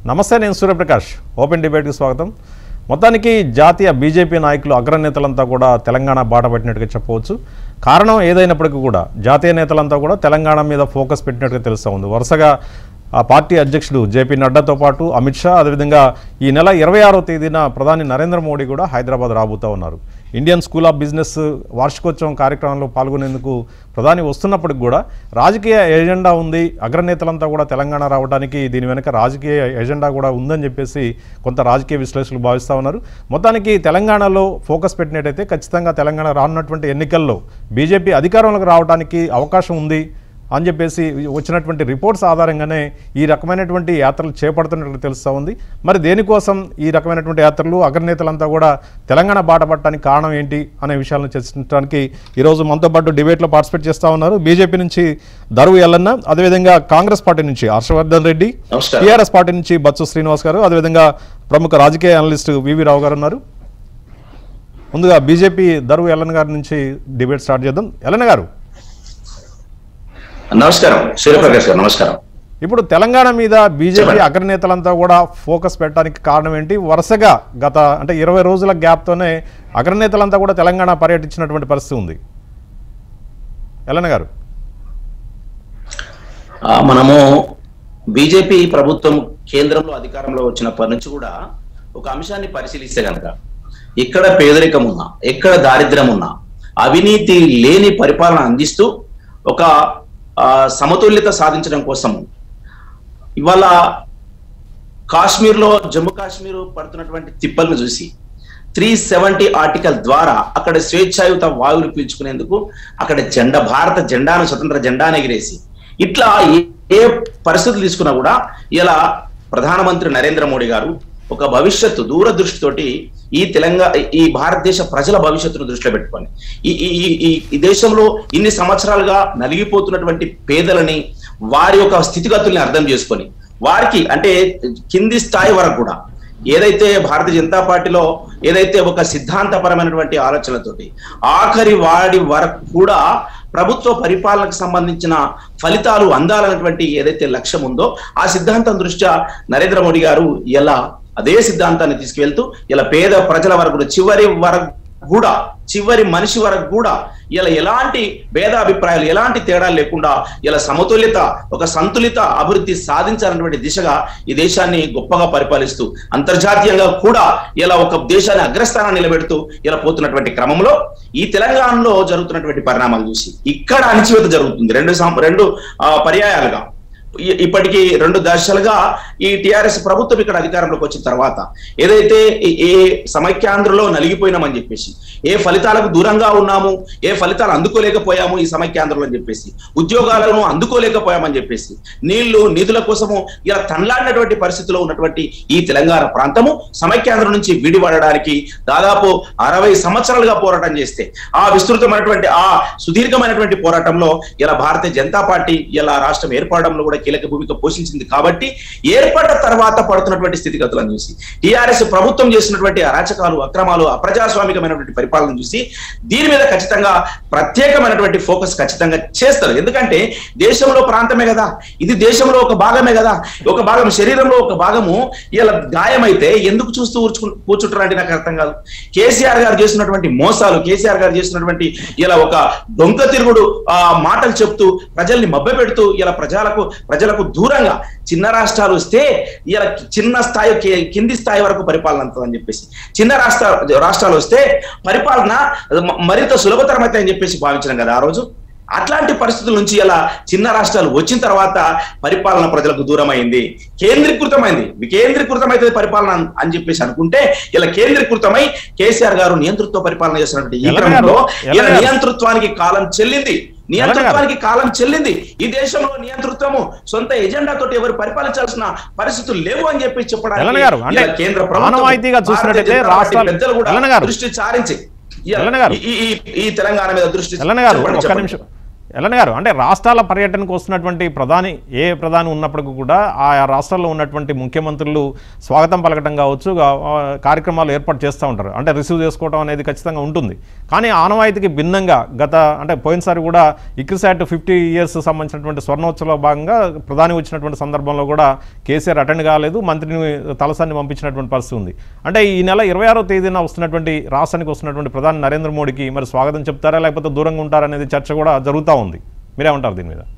నమస్తే నేను సూర్యప్రకాష్ ఓపెన్ డిబేట్కి స్వాగతం మొత్తానికి జాతీయ బీజేపీ నాయకులు అగ్రనేతలంతా కూడా తెలంగాణ బాట పట్టినట్టుగా చెప్పవచ్చు కారణం ఏదైనప్పటికీ కూడా జాతీయ నేతలంతా కూడా తెలంగాణ మీద ఫోకస్ పెట్టినట్టుగా తెలుస్తూ ఉంది వరుసగా ఆ పార్టీ అధ్యక్షుడు జేపీ నడ్డాతో పాటు అమిత్ షా అదేవిధంగా ఈ నెల ఇరవై ఆరో తేదీన ప్రధాని నరేంద్ర మోడీ కూడా హైదరాబాద్ రాబోతూ ఉన్నారు ఇండియన్ స్కూల్ ఆఫ్ బిజినెస్ వార్షికోత్సవం కార్యక్రమంలో పాల్గొనేందుకు ప్రధాని వస్తున్నప్పటికి కూడా రాజకీయ ఎజెండా ఉంది అగ్రనేతలంతా కూడా తెలంగాణ రావడానికి దీని వెనుక రాజకీయ ఎజెండా కూడా ఉందని చెప్పేసి కొంత రాజకీయ విశ్లేషకులు భావిస్తూ ఉన్నారు మొత్తానికి తెలంగాణలో ఫోకస్ పెట్టినట్టయితే ఖచ్చితంగా తెలంగాణ రానున్నటువంటి ఎన్నికల్లో బీజేపీ అధికారంలోకి రావడానికి అవకాశం ఉంది అని చెప్పేసి వచ్చినటువంటి రిపోర్ట్స్ ఆధారంగానే ఈ రకమైనటువంటి యాత్రలు చేపడుతున్నట్లు తెలుస్తూ ఉంది మరి దేనికోసం ఈ రకమైనటువంటి యాత్రలు అగ్రనేతలంతా కూడా తెలంగాణ బాట పట్టడానికి కారణం ఏంటి అనే విషయాలను చర్చించడానికి ఈరోజు మనతో పాటు డిబేట్లో పార్టిసిపేట్ చేస్తూ ఉన్నారు బీజేపీ నుంచి దరువు ఎల్లన్న అదేవిధంగా కాంగ్రెస్ పార్టీ నుంచి హర్షవర్ధన్ రెడ్డి నమస్కారం. టీఆర్ఎస్ పార్టీ నుంచి బత్సు శ్రీనివాస్ గారు అదేవిధంగా ప్రముఖ రాజకీయ అనలిస్ట్ వివి రావు గారు ఉన్నారు ముందుగా బీజేపీ దరువు ఎల్లన్న గారి నుంచి డిబేట్ స్టార్ట్ చేద్దాం ఎల్లన్న గారు నమస్కారం సూర్యప్రకాష్ గారు నమస్కారం ఇప్పుడు తెలంగాణ మీద బీజేపీ చెప్పండి. అగ్రనేతలంతా కూడా ఫోకస్ పెట్టడానికి కారణం ఏంటి వరుసగా గత అంటే ఇరవై రోజుల గ్యాప్తోనే అగ్రనేతలంతా కూడా తెలంగాణ పర్యటించినటువంటి పరిస్థితి ఉంది ఎల్లన్న గారు ఆ, మనము బీజేపీ ప్రభుత్వం కేంద్రంలో అధికారంలో వచ్చినప్పటి నుంచి కూడా ఒక అంశాన్ని పరిశీలిస్తే గనక ఎక్కడ పేదరికం ఉన్నా ఎక్కడ దారిద్ర్యం ఉన్నా అవినీతి లేని పరిపాలన అందిస్తూ ఒక ఆ, సమతుల్యత సాధించడం కోసం ఇవాళ కాశ్మీర్లో జమ్మూ కాశ్మీర్ పడుతున్నటువంటి తిప్పలను చూసి త్రీ సెవెంటీ ఆర్టికల్ ద్వారా అక్కడ స్వేచ్ఛాయుత వాయువులు పీల్చుకునేందుకు అక్కడ జెండా భారత జెండాను స్వతంత్ర జెండాను ఎగిరేసి ఇట్లా ఏ- ఏ పరిస్థితులు తీసుకున్నా కూడా ఇలా ప్రధానమంత్రి నరేంద్ర మోడీ గారు ఒక భవిష్యత్తు దూరదృష్టితోటి ఈ తెలంగాణ ఈ భారతదేశ ప్రజల భవిష్యత్తును దృష్టిలో పెట్టుకొని ఈ ఈ ఈ- ఈ ఈ దేశంలో ఇన్ని సంవత్సరాలుగా నలిగిపోతున్నటువంటి పేదలని వారి యొక్క స్థితిగతుల్ని అర్థం చేసుకొని వారికి అంటే కింది స్థాయి వరకు కూడా ఏదైతే భారతీయ జనతా పార్టీలో ఏదైతే ఒక సిద్ధాంతపరమైనటువంటి ఆలోచనలతోటి ఆఖరి వాడి వరకు కూడా ప్రభుత్వ పరిపాలనకు సంబంధించిన ఫలితాలు అందాలన్నటువంటి ఏదైతే లక్ష్యం ఉందో ఆ సిద్ధాంతం దృష్ట్యా నరేంద్ర మోడీ గారు ఎలా అదే సిద్ధాంతాన్ని తీసుకువెళ్తూ ఇలా పేద ప్రజల వరకు కూడా చివరి వరకు కూడా చివరి మనిషి వరకు కూడా ఇలా ఎలాంటి భేదాభిప్రాయాలు ఎలాంటి తేడాలు లేకుండా ఇలా సమతుల్యత ఒక సంతులిత అభివృద్ధి సాధించాలన్నటువంటి దిశగా ఈ దేశాన్ని గొప్పగా పరిపాలిస్తూ అంతర్జాతీయంగా కూడా ఇలా ఒక దేశాన్ని అగ్రస్థానాన్ని నిలబెడుతూ ఇలా పోతున్నటువంటి క్రమంలో ఈ తెలంగాణలో జరుగుతున్నటువంటి పరిణామాలు చూసి ఇక్కడ అణిచివేత జరుగుతుంది రెండు సం- రెండు ఆ, పర్యాయాలుగా ఇ- ఇప్పటికీ రెండు దశలుగా ఈ టిఆర్ఎస్ ప్రభుత్వం ఇక్కడ అధికారంలోకి వచ్చిన తర్వాత ఏదైతే ఈ- ఏ సమైక్యాంధ్రలో నలిగిపోయినామని చెప్పేసి ఏ ఫలితాలకు దూరంగా ఉన్నాము ఏ ఫలితాలు అందుకోలేకపోయాము ఈ సమైక్యాంధ్రలో అని చెప్పేసి ఉద్యోగాలను అందుకోలేకపోయామని చెప్పేసి నీళ్లు నిధుల కోసము ఇలా తనలాడినటువంటి పరిస్థితిలో ఉన్నటువంటి ఈ తెలంగాణ ప్రాంతము సమైక్యాంధ్రం నుంచి విడిపడడానికి దాదాపు అరవై సంవత్సరాలుగా పోరాటం చేస్తే ఆ విస్తృతమైనటువంటి ఆ సుదీర్ఘమైనటువంటి పోరాటంలో ఇలా భారతీయ జనతా పార్టీ ఇలా రాష్ట్రం ఏర్పడడంలో కూడా కీలక భూమిక పోషించింది కాబట్టి ఏర్పడ్డ తర్వాత పడుతున్నటువంటి స్థితిగతులను చూసి టిఆర్ఎస్ ప్రభుత్వం చేసినటువంటి అరాచకాలు అక్రమాలు అప్రజాస్వామికమైనటువంటి పరిపాలన చూసి దీని మీద ఖచ్చితంగా ప్రత్యేకమైనటువంటి ఫోకస్ ఖచ్చితంగా చేస్తారు ఎందుకంటే దేశంలో ప్రాంతమే కదా ఇది దేశంలో ఒక భాగమే కదా ఒక భాగం శరీరంలో ఒక భాగము ఇలా గాయమైతే ఎందుకు చూస్తూ ఊర్చుకు కూర్చుంటారంటే నాకు అర్థం కాదు కేసీఆర్ గారు చేసినటువంటి మోసాలు కేసీఆర్ గారు చేసినటువంటి ఇలా ఒక దొంగ తిరుగుడు ఆ మాటలు చెప్తూ ప్రజల్ని మభ్య పెడుతూ ఇలా ప్రజలకు ప్రజలకు దూరంగా చిన్న రాష్ట్రాలు వస్తే ఇలా చిన్న స్థాయి కి- కింది స్థాయి వరకు పరిపాలన అంతదని చెప్పేసి చిన్న రాష్ట్ర రాష్ట్రాలు వస్తే పరిపాలన మ- మరింత సులభతరం అయితే అని చెప్పేసి భావించడం కదా ఆ రోజు అట్లాంటి పరిస్థితుల నుంచి ఇలా చిన్న రాష్ట్రాలు వచ్చిన తర్వాత పరిపాలన ప్రజలకు దూరమైంది కేంద్రీకృతమైంది వికేంద్రీకృతమైతే పరిపాలన అన్- అని చెప్పేసి అనుకుంటే ఇలా కేంద్రీకృతమై కేసీఆర్ గారు నియంతృత్వ పరిపాలన చేస్తున్నటువంటి ఈ ఎలాగ క్రమంలో గారు? ఇలా ఎలాగ గారు? నియంతృత్వానికి కాలం చెల్లింది నియంతృత్వానికి కాలం చెల్లింది ఈ దేశంలో నియంతృత్వము సొంత ఎజెండా తోటి ఎవరు పరిపాలించాల్సిన పరిస్థితులు లేవు అని చెప్పి ఎల్లన్న గారు, అంటే ఇలా కేంద్ర ప్రభుత్వం ఆనవాయితీగా చూసినట్టయితే భారతీయ జనతా పార్టీ రాష్ట్రాలు- పెద్దలు కూడా ఎల్లన్న గారు. దృష్టి సారించి ఇలా ఎల్లన్న గారు. ఈ- ఈ- ఈ తెలంగాణ మీద దృష్టి ఎల్లన్న గారు చెప్పండి, ఒక్క చెప్పండి. నిమిషం ఎలన్ గారు అంటే రాష్ట్రాల పర్యటనకు వస్తున్నటువంటి ప్రధాని ఏ ప్రధాని ఉన్నప్పటికీ కూడా ఆయా రాష్ట్రాల్లో ఉన్నటువంటి ముఖ్యమంత్రులు స్వాగతం పలకటం కావచ్చు గా- ఆ, కార్యక్రమాలు ఏర్పాటు చేస్తూ ఉంటారు అంటే రిసీవ్ చేసుకోవడం అనేది ఖచ్చితంగా ఉంటుంది కానీ ఆనవాయితీకి భిన్నంగా గత అంటే పోయినసారి కూడా ఇక్రిసాట్ ఫిఫ్టీ ఇయర్స్ సంబంధించినటువంటి స్వర్ణోత్సవంలో భాగంగా ప్రధాని వచ్చినటువంటి సందర్భంలో కూడా కేసీఆర్ అటెండ్ కాలేదు మంత్రిని తలసాన్ని పంపించినటువంటి పరిస్థితి ఉంది అంటే ఈ నెల ఇరవై ఆరో తేదీన వస్తున్నటువంటి రాష్ట్రానికి వస్తున్నటువంటి ప్రధాని నరేంద్ర మోడీకి మరి స్వాగతం చెప్తారా లేకపోతే దూరంగా ఉంటారనేది చర్చ కూడా జరుగుతూ ఉంది మీరేమంటారు దీని మీద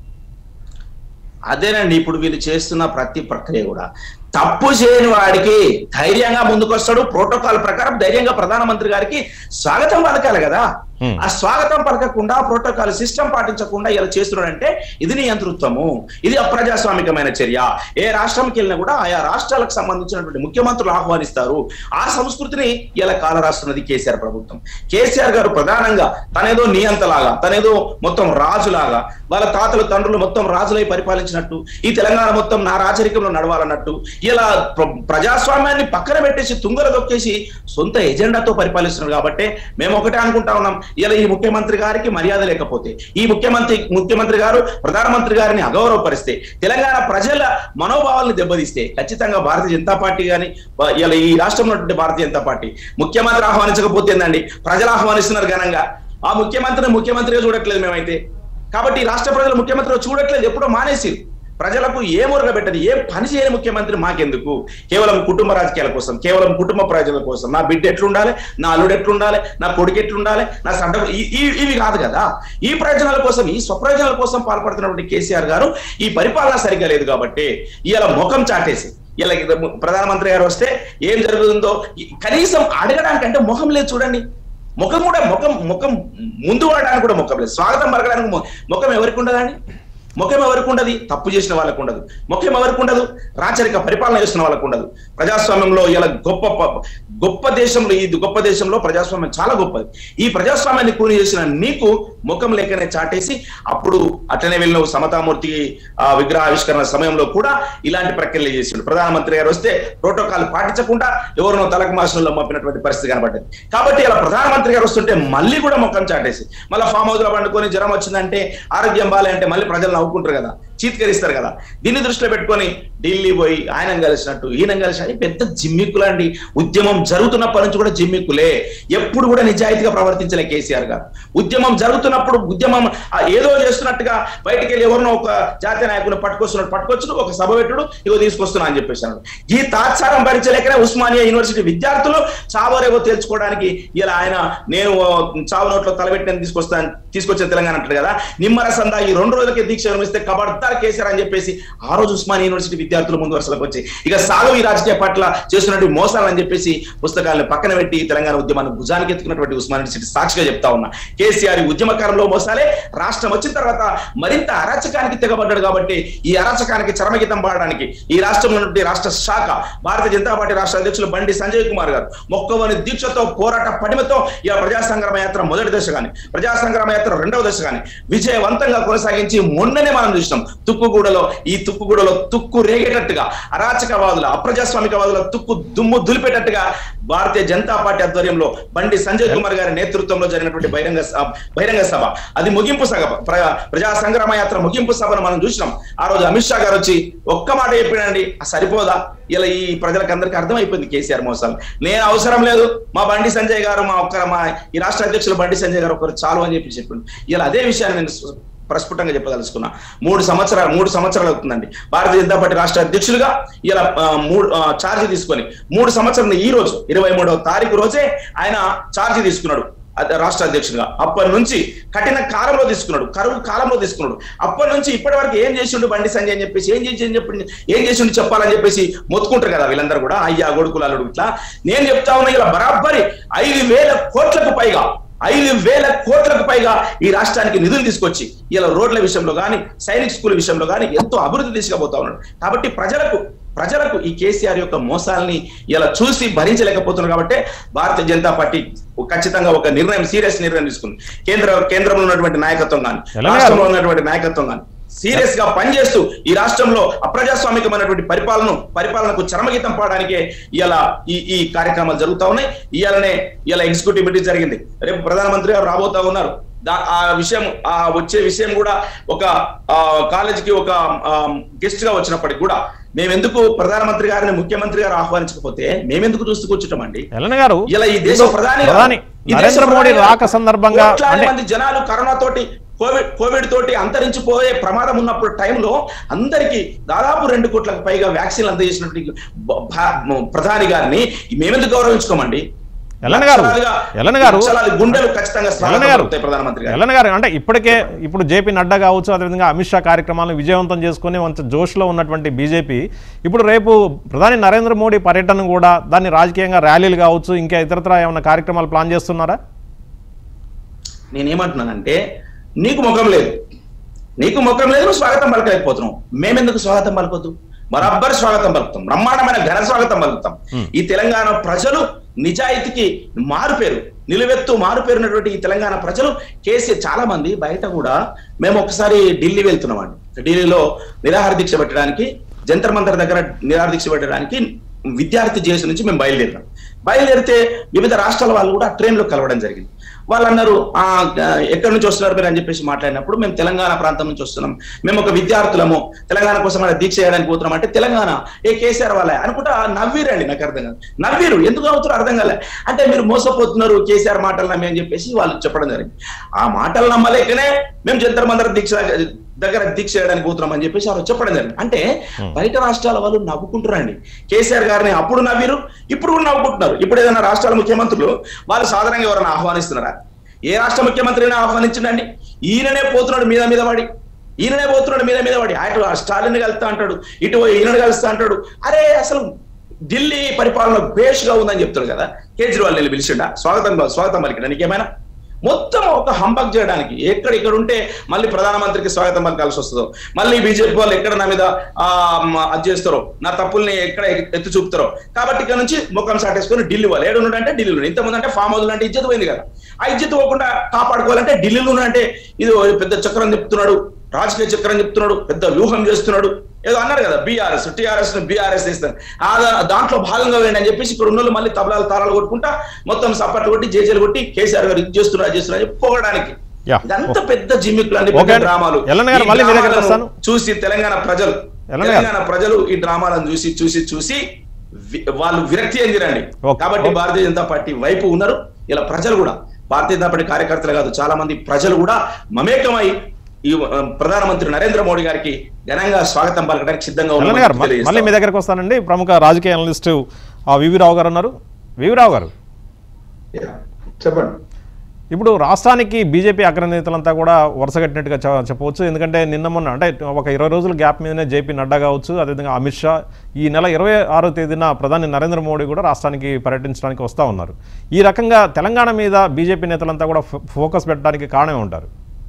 అదేనండి ఇప్పుడు వీళ్ళు చేస్తున్న ప్రతి ప్రక్రియ కూడా తప్పు చేయని వాడికి ధైర్యంగా ముందుకొస్తాడు ప్రోటోకాల్ ప్రకారం ధైర్యంగా ప్రధానమంత్రి గారికి స్వాగతం పలకాలి కదా Hmm. ఆ స్వాగతం పలకకుండా ప్రోటోకాల్ సిస్టమ్ పాటించకుండా ఇలా చేస్తున్నాడంటే ఇది నియంతృత్వము ఇది అప్రజాస్వామికమైన చర్య ఏ రాష్ట్రంకి వెళ్ళినా కూడా ఆయా రాష్ట్రాలకు సంబంధించినటువంటి ముఖ్యమంత్రులు ఆహ్వానిస్తారు ఆ సంస్కృతిని ఇలా కాలరాస్తున్నది కేసీఆర్ ప్రభుత్వం కేసీఆర్ గారు ప్రధానంగా తనేదో నియంతలాగా తనేదో మొత్తం రాజులాగా వాళ్ళ తాతలు తండ్రులు మొత్తం రాజులై పరిపాలించినట్టు ఈ తెలంగాణ మొత్తం నా రాచరికంలో నడవాలన్నట్టు ఇలా ప్ర- ప్రజాస్వామ్యాన్ని పక్కన పెట్టేసి తుంగల దొక్కేసి సొంత ఎజెండాతో పరిపాలిస్తున్నారు కాబట్టి మేము ఒకటే అనుకుంటా ఉన్నాం ఇలా ఈ ముఖ్యమంత్రి గారికి మర్యాద లేకపోతే ఈ ముఖ్యమంత్రి ముఖ్యమంత్రి గారు ప్రధానమంత్రి గారిని అగౌరవపరిస్తే తెలంగాణ ప్రజల మనోభావాలను దెబ్బతీస్తే ఖచ్చితంగా భారతీయ జనతా పార్టీ కానీ ఇలా ఈ రాష్ట్రంలో ఉన్నటువంటి భారతీయ జనతా పార్టీ ముఖ్యమంత్రి ఆహ్వానించకపోతే ఏందండి ప్రజలు ఆహ్వానిస్తున్నారు ఘనంగా ఆ ముఖ్యమంత్రిని ముఖ్యమంత్రిగా చూడట్లేదు మేమైతే కాబట్టి ఈ రాష్ట్ర ప్రజలు ముఖ్యమంత్రిగా చూడట్లేదు ఎప్పుడో మానేసి ప్రజలకు ఏ మురగ పెట్టదు ఏ పని చేయని ముఖ్యమంత్రి మాకెందుకు కేవలం కుటుంబ రాజకీయాల కోసం కేవలం కుటుంబ ప్రజల కోసం నా బిడ్డ ఎట్లుండాలి నా అల్లుడు ఎట్లుండాలి నా కొడుకు ఎట్లుండాలి నా సంట ఈ- ఈ- ఇవి కాదు కదా ఈ ప్రయోజనాల కోసం ఈ స్వప్రయోజనాల కోసం పాల్పడుతున్నటువంటి కేసీఆర్ గారు ఈ పరిపాలన సరిగ్గా లేదు కాబట్టి ఇవాళ ముఖం చాటేసి ఇలా ప్రధానమంత్రి గారు వస్తే ఏం జరుగుతుందో ఈ- కనీసం అడగడానికంటే ముఖం లేదు చూడండి ముఖం కూడా ముఖం ముఖం ముందు వాడడానికి కూడా ముఖం లేదు స్వాగతం పలకడానికి ము- ముఖం ఎవరికి ఉండదండి ముఖం ఎవరికి ఉండదు తప్పు చేసిన వాళ్ళకు ఉండదు ముఖం ఎవరికి ఉండదు రాచరిక పరిపాలన చేస్తున్న వాళ్ళకు ఉండదు ప్రజాస్వామ్యంలో ఇలా గొప్ప ప- గొప్ప దేశంలో ఈ గొప్ప దేశంలో ప్రజాస్వామ్యం చాలా గొప్పది ఈ ప్రజాస్వామ్యాన్ని కూని చేసిన నీకు ముఖం లెక్కనే చాటేసి అప్పుడు అట్లనే వెళ్ళిన సమతామూర్తి ఆ విగ్రహ ఆవిష్కరణ సమయంలో కూడా ఇలాంటి ప్రక్రియలు చేసిండు ప్రధానమంత్రి గారు వస్తే ప్రోటోకాల్ పాటించకుండా ఎవరినో తలకు మాసంలో పంపినటువంటి పరిస్థితి కనబడ్డది కాబట్టి ఇలా ప్రధానమంత్రి గారు వస్తుంటే మళ్ళీ కూడా ముఖం చాటేసి మళ్ళీ ఫామ్ హౌస్ లో పండుకొని జ్వరం వచ్చిందంటే ఆరోగ్యం బాలే అంటే మళ్ళీ ప్రజలు నవ్వుకుంటారు కదా చీత్కరిస్తారు కదా దీన్ని దృష్టిలో పెట్టుకొని ఢిల్లీ పోయి ఆయన కలిసినట్టు ఈయన కలిసినట్టు పెద్ద జిమ్మిక్కులండి ఉద్యమం జరుగుతున్నప్పటి నుంచి కూడా జిమ్మిక్కులే ఎప్పుడు కూడా నిజాయితీగా ప్రవర్తించలే కేసీఆర్ గారు ఉద్యమం జరుగుతున్నప్పుడు ఉద్యమం ఆ ఏదో చేస్తున్నట్టుగా బయటికి వెళ్ళి ఎవరినో ఒక జాతీయ నాయకుని పట్టుకొస్తున్నట్టు పట్టుకొచ్చు ఒక సభ పెట్టుడు ఇగో తీసుకొస్తున్నా అని చెప్పేసి అన్నాడు ఈ తాత్సారం భరించలేకనే ఉస్మానియా యూనివర్సిటీ విద్యార్థులు చావరేవో తెలుసుకోవడానికి ఇలా ఆయన నేను చావు నోట్లో తలబెట్టిన తీసుకొస్తాను తీసుకొచ్చిన తెలంగాణ అంటారు కదా నిమ్మరసందా ఈ రెండు రోజులకే దీక్ష విరమిస్తే కబడ్దార్ కేసీఆర్ అని చెప్పేసి ఆ రోజు ఉస్మానియా యూనివర్సిటీ విద్యార్థులు ముందు వరుసలకు వచ్చి ఇక సాగు ఈ రాజకీయ పట్ల చేస్తున్నట్టు మోసాలని చెప్పేసి పుస్తకాలను పక్కన పెట్టి తెలంగాణ ఉద్యమాన్ని భుజానికి ఎత్తుకున్నటువంటి ఉస్మానియా యూనివర్సిటీ సాక్షిగా చెప్తా ఉన్నా కేసీఆర్ ఈ ఉద్యమకాలంలో మోసాలే రాష్ట్రం వచ్చిన తర్వాత మరింత అరాచకానికి తెగబడ్డాడు కాబట్టి ఈ అరాచకానికి చరమగీతం పాడడానికి ఈ రాష్ట్రంలో ఉన్నటువంటి రాష్ట్ర శాఖ భారతీయ జనతా పార్టీ రాష్ట్ర అధ్యక్షులు బండి సంజయ్ కుమార్ గారు మొక్కవని దీక్షతో పోరాట పడిమతో ఈ ప్రజా సంగ్రామ యాత్ర మొదటి దశ కానీ ప్రజా సంగ్రామ యాత్ర రెండవ దశ కానీ విజయవంతంగా కొనసాగించి మొన్ననే మనం చూసినాం తుక్కుగూడలో ఈ తుక్కుగూడలో తుక్కు రేగేటట్టుగా అరాచకవాదుల అప్రజాస్వామికవాదుల తుక్కు దుమ్ము దులిపేటట్టుగా భారతీయ జనతా పార్టీ ఆధ్వర్యంలో బండి సంజయ్ కుమార్ గారి నేతృత్వంలో జరిగినటువంటి బహిరంగ స- బహిరంగ సభ అది ముగింపు సభ ప్ర- ప్రజా సంగ్రామ యాత్ర ముగింపు సభను మనం చూసినాం ఆ రోజు అమిత్ షా గారు వచ్చి ఒక్క మాట చెప్పాడండి ఆ సరిపోదా ఇలా ఈ ప్రజలకు అందరికీ అర్థమైపోయింది కేసీఆర్ మోసాలు నేను అవసరం లేదు మా బండి సంజయ్ గారు మా ఒక్క మా ఈ రాష్ట్ర అధ్యక్షులు బండి సంజయ్ గారు ఒకరు చాలు అని చెప్పి చెప్పిండు ఇలా అదే విషయాన్ని నేను సు- ప్రస్ఫుటంగా చెప్పదలుచుకున్నా మూడు సంవత్సరాలు మూడు సంవత్సరాలు అవుతుందండి భారతీయ జనతా పార్టీ రాష్ట్ర అధ్యక్షులుగా ఇలా ఆ, మూడు ఆ, ఛార్జీ తీసుకొని మూడు సంవత్సరాలు ఈ రోజు ఇరవై మూడవ తారీఖు రోజే ఆయన ఛార్జీ తీసుకున్నాడు అద- రాష్ట్ర అధ్యక్షుడిగా అప్పటి నుంచి కఠిన కాలంలో తీసుకున్నాడు కరువు కాలంలో తీసుకున్నాడు అప్పటి నుంచి ఇప్పటి వరకు ఏం చేసిండు బండి సంజయ్ అని చెప్పేసి ఏం చేసి ఏం చెప్పి ఏం చేసిండు చెప్పాలని చెప్పేసి మొత్తుకుంటారు కదా వీళ్ళందరూ కూడా అయ్యా కొడుకులు అల్లుడు ఇట్లా నేను చెప్తా ఉన్నా ఇలా బరాబరి ఐదు వేల కోట్లకు పైగా ఐదు వేల కోట్లకు పైగా ఈ రాష్ట్రానికి నిధులు తీసుకొచ్చి ఇలా రోడ్ల విషయంలో కానీ సైనిక్ స్కూల్ విషయంలో కానీ ఎంతో అభివృద్ధి తీసుకుపోతా ఉన్నాడు కాబట్టి ప్రజలకు ప్రజలకు ఈ కేసీఆర్ యొక్క మోసాలని ఇలా చూసి భరించలేకపోతున్నారు కాబట్టి భారతీయ జనతా పార్టీ ఖచ్చితంగా ఒక నిర్ణయం సీరియస్ నిర్ణయం తీసుకుంది కేంద్ర కేంద్రంలో ఉన్నటువంటి నాయకత్వం కానీ తెలంగాణ- రాష్ట్రంలో ఉన్నటువంటి నాయకత్వం కానీ సీరియస్ గా పనిచేస్తూ ఈ రాష్ట్రంలో అప్రజాస్వామికమైనటువంటి పరిపాలన పరిపాలనకు చరమగీతం పాడడానికే ఇలా ఈ ఈ కార్యక్రమాలు జరుగుతా ఉన్నాయి ఇయాలనే ఇలా ఎగ్జిక్యూటివ్ మీటింగ్ జరిగింది రేపు ప్రధానమంత్రి గారు రాబోతా ఉన్నారు దా- ఆ విషయం ఆ వచ్చే విషయం కూడా ఒక ఆ, కాలేజీకి ఒక గెస్ట్ గా వచ్చినప్పటికి కూడా మేమెందుకు ప్రధానమంత్రి గారిని ముఖ్యమంత్రి గారు ఆహ్వానించకపోతే మేమెందుకు చూస్తూ కూర్చుంటామండి ఎలన గారు ఇలా ఈ దేశ ఇప్పుడు ప్రధాని గారు- ప్రధాని ఈ దేశ నరేంద్ర మోడీ ప్రధాని గారు రాక సందర్భంగా కోట్లాది అంటే మంది జనాలు కరోనా తోటి కోవిడ్ కోవిడ్ తోటి అంతరించిపోయే ప్రమాదం ఉన్నప్పుడు టైంలో అందరికి దాదాపు రెండు కోట్లకు పైగా వ్యాక్సిన్లు అందజేసినటువంటి బ- భా- ప్రధాని గారిని మేమెందుకు గౌరవించుకోమండి ఎలన గారు లక్షలాదిగా- ఎలన గారు లక్షలాది గుండెలు ఖచ్చితంగా స్వాగతం ఎలన గారు పలుకుతాయి ప్రధానమంత్రి గారు ఎలన గారు అంటే ఇప్పటికే ఇప్పుడు జేపీ నడ్డా కావచ్చు అదేవిధంగా అమిత్ షా కార్యక్రమాలను విజయవంతం చేసుకుని మంచి జోష్లో ఉన్నటువంటి బీజేపీ ఇప్పుడు రేపు ప్రధాని నరేంద్ర మోడీ పర్యటన కూడా దాన్ని రాజకీయంగా ర్యాలీలు కావచ్చు ఇంకా ఇతరత్ర ఏమైనా కార్యక్రమాలు ప్లాన్ చేస్తున్నారా నేనేమంటున్నానంటే నీకు ముఖం లేదు నీకు ముఖం లేదు నువ్వు స్వాగతం పలకలేకపోతున్నావు మేమెందుకు స్వాగతం పలకొద్దు బరాబర్ స్వాగతం పలుకుతాం బ్రహ్మాండమైన ఘన స్వాగతం పలుకుతాం ఈ తెలంగాణ ప్రజలు నిజాయితీకి మారుపేరు నిలువెత్తు మారుపేరున్నటువంటి ఈ తెలంగాణ ప్రజలు కేసీఆర్ చాలా మంది బయట కూడా మేము ఒకసారి ఢిల్లీ వెళ్తున్నామండి ఢిల్లీలో నిరాహార దీక్ష పెట్టడానికి జంతర్ మంతర్ దగ్గర నిరాహార దీక్ష పెట్టడానికి విద్యార్థి జేసు నుంచి మేము బయలుదేరినాం బయలుదేరితే వివిధ రాష్ట్రాల వాళ్ళు కూడా ట్రైన్ లో కలవడం జరిగింది వాళ్ళు అన్నారు "ఆ, ఆ, ఎక్కడి నుంచి వస్తున్నారు మీరు అని చెప్పేసి మాట్లాడినప్పుడు మేము తెలంగాణ ప్రాంతం నుంచి వస్తున్నాం మేము ఒక విద్యార్థులము తెలంగాణ కోసం అలా దీక్ష చేయడానికి పోతున్నాం అంటే తెలంగాణ ఏ కేసీఆర్ వాళ్ళ అనుకుంటా నవ్వీరండి నాకు అర్థం కాదు నవ్వీరు ఎందుకు నవ్వుతారు అర్థం కాలే అంటే మీరు మోసపోతున్నారు కేసీఆర్ మాటలు నమ్మి అని చెప్పేసి వాళ్ళు చెప్పడం జరిగింది ఆ మాటలు నమ్మలేకనే మేము జంతర్ మంతర్ దీక్ష దగ్గర దీక్ష చేయడానికి పోతున్నాం అని చెప్పేసి వాళ్ళు చెప్పడం జరిగింది అంటే బయట రాష్ట్రాల వాళ్ళు నవ్వుకుంటారండి కేసీఆర్ గారిని అప్పుడు నవ్విరు ఇప్పుడు కూడా నవ్వుకుంటున్నారు ఇప్పుడు ఏదైనా రాష్ట్రాల ముఖ్యమంత్రులు వాళ్ళు సాధారణంగా ఎవరైనా ఆహ్వానిస్తున్నారా ఏ రాష్ట్ర ముఖ్యమంత్రిని ఆహ్వానించండి ఈయననే పోతున్నాడు మీద మీద పడి ఈయననే పోతున్నాడు మీద మీద పడి అటు స్టాలిన్ కలుస్తా అంటాడు ఇటు ఈయనను కలుస్తా అంటాడు అరే అసలు ఢిల్లీ పరిపాలన బేష్గా ఉందని చెప్తాడు కదా కేజ్రీవాల్ వెళ్ళి పిలిచిండా స్వాగతం స్వాగతం పలికిన నీకేమైనా మొత్తం ఒక హంబక్ చేయడానికి ఎక్కడ ఇక్కడ ఉంటే మళ్ళీ ప్రధానమంత్రికి స్వాగతం పలకాల్సి వస్తుందో మళ్ళీ బీజేపీ వాళ్ళు ఎక్కడ నా మీద ఆ మ, అది చేస్తారో నా తప్పుల్ని ఎక్కడ ఎత్తి చూపుతారో కాబట్టి ఇక్కడ నుంచి ముఖం సాటేసుకొని ఢిల్లీ వాళ్ళు ఏడు అంటే ఢిల్లీలో ఇంతమంది అంటే ఫామ్ హౌస్ అంటే ఇజ్జత్ పోయింది కదా ఆ ఇజ్జత్ పోకుండా కాపాడుకోవాలంటే ఢిల్లీలో అంటే ఇది ఓ పెద్ద చక్రం చెప్తున్నాడు రాజకీయ చక్రం చెప్తున్నాడు పెద్ద వ్యూహం చేస్తున్నాడు ఏదో అన్నారు కదా బీఆర్ఎస్ టీఆర్ఎస్ బీఆర్ఎస్ చేస్తారు ఆ దా- దాంట్లో భాగంగా వేయండి అని చెప్పేసి ఇక్కడ ఉన్న వాళ్ళు మళ్ళీ తబలాలు తారాలు కొట్టుకుంటా మొత్తం సప్పట్లు కొట్టి జేజేలు కొట్టి కేసీఆర్ గారు ఇది చేస్తున్నారు అది చేస్తున్నారు అని చెప్పి పొగడానికి Yeah. ఇదంతా పెద్ద జిమ్మికులు అండి Okay పెద్ద అండి. డ్రామాలు ఎల్లన్న గారు ఈ మళ్ళీ మీ దగ్గరికి డ్రామాలను వస్తాను. చూసి తెలంగాణ ప్రజలు ఎల్లన్న గారు. తెలంగాణ ప్రజలు ఈ డ్రామాలను చూసి చూసి చూసి వి- వాళ్ళు విరక్తి చెందిరండి Okay. కాబట్టి Okay. భారతీయ జనతా పార్టీ వైపు ఉన్నారు ఇలా ప్రజలు కూడా భారతీయ జనతా పార్టీ కార్యకర్తలు కాదు చాలా మంది ప్రజలు కూడా మమేకమై ఈ ఆ, ప్రధానమంత్రి నరేంద్ర మోడీ గారికి ఘనంగా స్వాగతం పలకడానికి సిద్ధంగా ఎలన ఉన్నామని గారు మ- తెలియజేస్తా మళ్ళీ మీ దగ్గరకు వస్తానండి ప్రముఖ రాజకీయ అనలిస్టు ఆ వివి రావు గారు ఉన్నారు వివి రావు గారు యా, చెప్పండి ఇప్పుడు రాష్ట్రానికి బీజేపీ అగ్రనేతలంతా కూడా వరుసగట్టినట్టుగా చె- చెప్పవచ్చు ఎందుకంటే నిన్న మొన్న అంటే ఒక ఇరవై రోజుల గ్యాప్ మీదనే జేపీ నడ్డా కావచ్చు అదేవిధంగా అమిత్ షా ఈ నెల ఇరవై ఆరో తేదీన ప్రధాని నరేంద్ర మోడీ కూడా రాష్ట్రానికి పర్యటించడానికి వస్తూ ఉన్నారు ఈ రకంగా తెలంగాణ మీద బీజేపీ నేతలంతా కూడా ఫో- ఫోకస్ పెట్టడానికి కారణమే ఉంటారు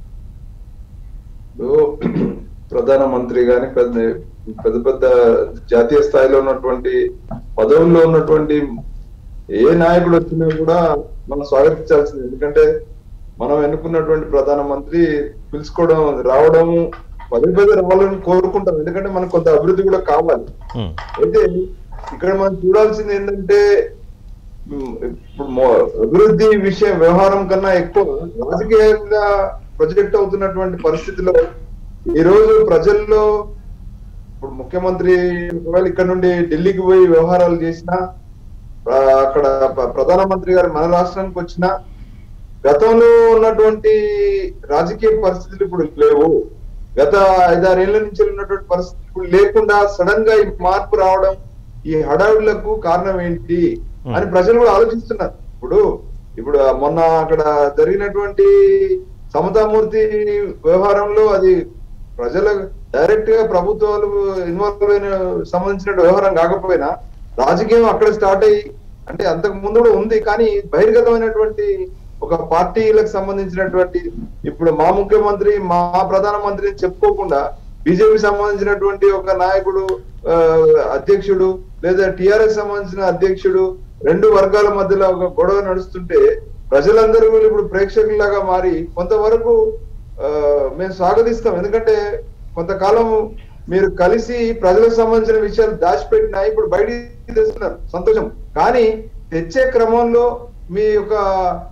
ఇప్పుడు ప్రధానమంత్రి గాని పెద్ద పెద్ద పెద్ద జాతీయ స్థాయిలో ఉన్నటువంటి పదవుల్లో ఉన్నటువంటి ఏ నాయకుడు వచ్చినా కూడా మనం స్వాగతించాల్సింది ఎందుకంటే మనం ఎన్నుకున్నటువంటి ప్రధానమంత్రి పిలుచుకోవడం రావడం పదే పదే రావాలని కోరుకుంటాం ఎందుకంటే మనకు కొంత అభివృద్ధి కూడా కావాలి ఉమ్. అయితే ఇక్కడ మనం చూడాల్సింది ఏంటంటే ఉమ్, ఇప్పుడు మొ- అభివృద్ధి విషయం వ్యవహారం కన్నా ఎక్కువ రాజకీయంగా ప్రొజెక్ట్ అవుతున్నటువంటి పరిస్థితిలో ఈ రోజు ప్రజల్లో ఇప్పుడు ముఖ్యమంత్రి ఒకవేళ ఇక్కడ నుండి ఢిల్లీకి పోయి వ్యవహారాలు చేసినా ఆ, అక్కడ ప్ర- ప్రధానమంత్రి గారు మన రాష్ట్రానికి వచ్చినా గతంలో ఉన్నటువంటి రాజకీయ పరిస్థితులు ఇప్పుడు లేవు గత ఐదారేళ్ల నుంచి ఉన్నటువంటి పరిస్థితులు ఇప్పుడు లేకుండా సడన్ గా ఈ మార్పు రావడం ఈ హడావులకు కారణం ఏంటి అని ప్రజలు కూడా ఆలోచిస్తున్నారు ఇప్పుడు ఇప్పుడు ఆ మొన్న అక్కడ జరిగినటువంటి సమతామూర్తి వ్యవహారంలో అది ప్రజల డైరెక్ట్ గా ప్రభుత్వాలు ఇన్వాల్వ్ అయిన సంబంధించిన వ్యవహారం కాకపోయినా రాజకీయం అక్కడ స్టార్ట్ అయ్యి అంటే అంతకు ముందు కూడా ఉంది కానీ బహిర్గతమైనటువంటి ఒక పార్టీలకు సంబంధించినటువంటి ఇప్పుడు మా ముఖ్యమంత్రి మా ప్రధానమంత్రి అని చెప్పుకోకుండా బీజేపీ సంబంధించినటువంటి ఒక నాయకుడు ఆ, అధ్యక్షుడు లేదా టిఆర్ఎస్ సంబంధించిన అధ్యక్షుడు రెండు వర్గాల మధ్యలో ఒక గొడవ నడుస్తుంటే ప్రజలందరూ కూడా ఇప్పుడు ప్రేక్షకుల్లాగా మారి కొంతవరకు ఆ, మేము స్వాగతిస్తాం ఎందుకంటే కొంతకాలం మీరు కలిసి ప్రజలకు సంబంధించిన విషయాలు దాచిపెట్టినా ఇప్పుడు బయటికి తెస్తున్నారు సంతోషం కానీ తెచ్చే క్రమంలో మీ యొక్క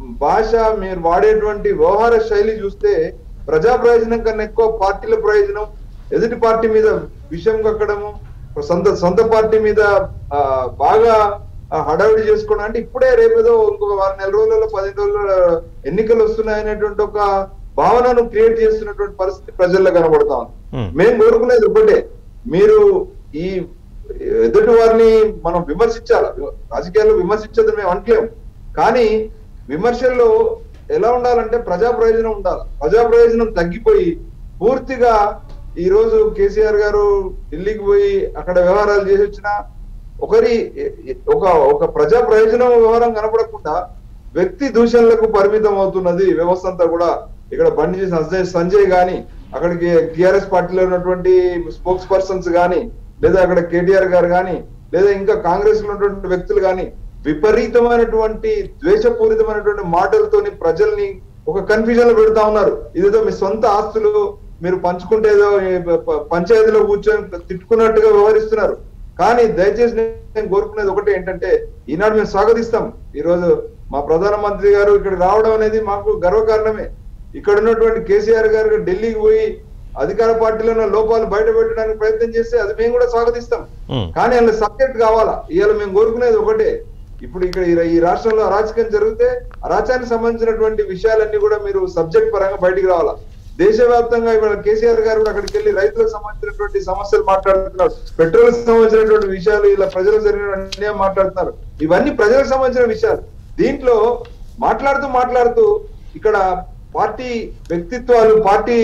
భాష మీరు వాడేటువంటి వ్యవహార శైలి చూస్తే ప్రజా ప్రయోజనం కన్నా ఎక్కువ పార్టీల ప్రయోజనం ఎదుటి పార్టీ మీద విషయం కక్కడము సొంత సొంత పార్టీ మీద ఆ, బాగా ఆ, హడావిడి చేసుకోవడం అంటే ఇప్పుడే రేపేదో ఇంకొక వారం నెల రోజులలో పదిహేను రోజుల ఎన్నికలు వస్తున్నాయనేటువంటి ఒక భావనను క్రియేట్ చేస్తున్నటువంటి పరిస్థితి ప్రజల్లో కనబడతా ఉంది Hmm. మేము కోరుకునేది ఒకటే మీరు ఈ ఎదుటి వారిని మనం విమర్శించాలి రాజకీయాల్లో విమర్శించదని మేము అంటలేము కానీ విమర్శల్లో ఎలా ఉండాలంటే ప్రజా ప్రయోజనం ఉండాలి ప్రజా ప్రయోజనం తగ్గిపోయి పూర్తిగా ఈ రోజు కేసీఆర్ గారు ఢిల్లీకి పోయి అక్కడ వ్యవహారాలు చేసి వచ్చిన ఒకరి ఒక ఒక ప్రజా ప్రయోజనం వ్యవహారం కనపడకుండా వ్యక్తి దూషణలకు పరిమితం అవుతున్నది వ్యవస్థ అంతా కూడా ఇక్కడ బండి సంజయ్ సంజయ్ గాని అక్కడికి టిఆర్ఎస్ పార్టీలో ఉన్నటువంటి స్పోక్స్ పర్సన్స్ గాని లేదా అక్కడ కేటీఆర్ గారు గాని లేదా ఇంకా కాంగ్రెస్ లో ఉన్నటువంటి వ్యక్తులు గాని విపరీతమైనటువంటి ద్వేషపూరితమైనటువంటి మాటలతోని ప్రజల్ని ఒక కన్ఫ్యూజన్ లో పెడతా ఉన్నారు ఇదేదో మీ సొంత ఆస్తులు మీరు పంచుకుంటే ఏదో ఈ ప- పంచాయతీలో కూర్చొని తిట్టుకున్నట్టుగా వ్యవహరిస్తున్నారు కానీ దయచేసి నేను కోరుకునేది ఒకటి ఏంటంటే ఈనాడు మేము స్వాగతిస్తాం ఈ రోజు మా ప్రధానమంత్రి గారు ఇక్కడ రావడం అనేది మాకు గర్వకారణమే ఇక్కడ ఉన్నటువంటి కేసీఆర్ గారు ఢిల్లీకి పోయి అధికార పార్టీలో ఉన్న లోపాలు బయట పెట్టడానికి ప్రయత్నం చేస్తే అది మేము కూడా స్వాగతిస్తాం ఉమ్. కానీ అందులో సబ్జెక్ట్ కావాలా ఇవాళ మేము కోరుకునేది ఒకటే ఇప్పుడు ఇక్కడ ఈ- ఈ రాష్ట్రంలో అరాచకం జరిగితే అరాచకానికి సంబంధించినటువంటి విషయాలన్నీ కూడా మీరు సబ్జెక్ట్ పరంగా బయటికి రావాలా దేశవ్యాప్తంగా ఇవాళ కేసీఆర్ గారు కూడా అక్కడికి వెళ్ళి రైతులకు సంబంధించినటువంటి సమస్యలు మాట్లాడుతున్నారు పెట్రోల్ సంబంధించినటువంటి విషయాలు ఇలా ప్రజలకు జరిగిన అన్యాయం మాట్లాడుతున్నారు ఇవన్నీ ప్రజలకు సంబంధించిన విషయాలు దీంట్లో మాట్లాడుతూ మాట్లాడుతూ ఇక్కడ పార్టీ వ్యక్తిత్వాలు పార్టీ